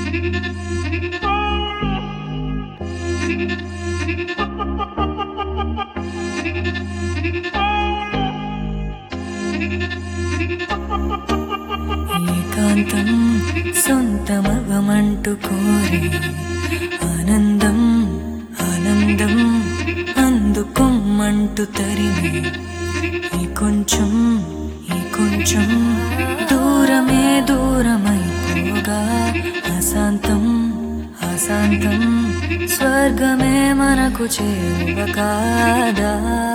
ఏకాంతం సొంతమగమంటూ కోరి ఆనందం ఆనందం అందుకోమంటూ తరిమి ఈ కొంచెం ఈ కొంచెం దూరమే దూరమైపోగా అశాంతం అశాంతం స్వర్గమే మనకు చేరువ కాదా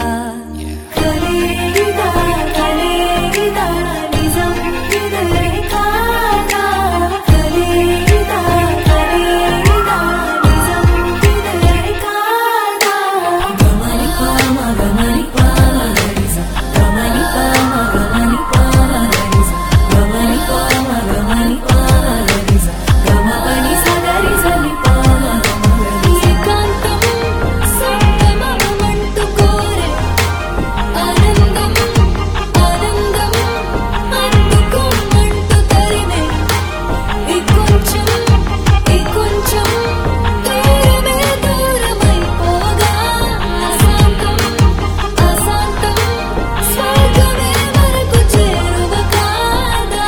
కలిగిదా కలిగిదా నిజం ఇదే కాదా కలిగిదా కలిగిదా నిజం ఇదే కాదా గమని పామ గమని పామ గరిజ గమని పామ గమని పామ గరిజ గమని పామ గమని పామ గరిజ గమపని సగరిజ ని పామ గమగరి ఏకాంతం సొంతమగమంటూ కోరే ఆనందం ఆనందం అందుకోమంటూ తరిమే ఈ కొంచెం ఈ కొంచెం దూరమే దూరమైపోగా అశాంతం అశాంతం స్వర్గమే మనకు చేరువ కాదా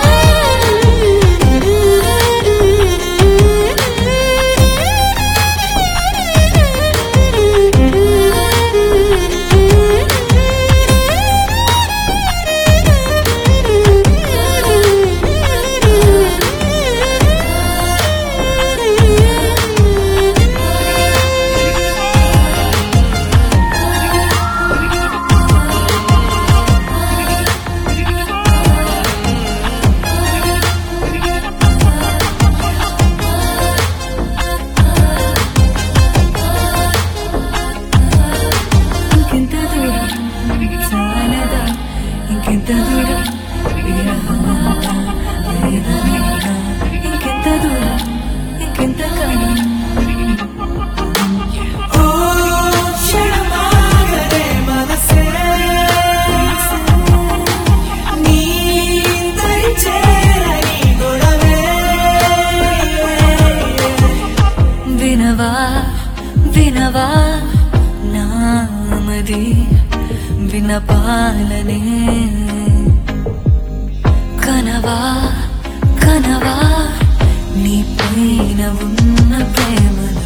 ఇంకెంత దూరం చాలదా ఇంకెంత దూరం విరహమంతా వేదనేగా ఇంకెంత దూరం ఇంకెంత కాలం ఓ క్షణమాగలే మనసే నీ దరి చేరని గొడవే వినవా వినవా నామది వినపాలనే కనవా కనవా నీ పైన ఉన్న ప్రేమను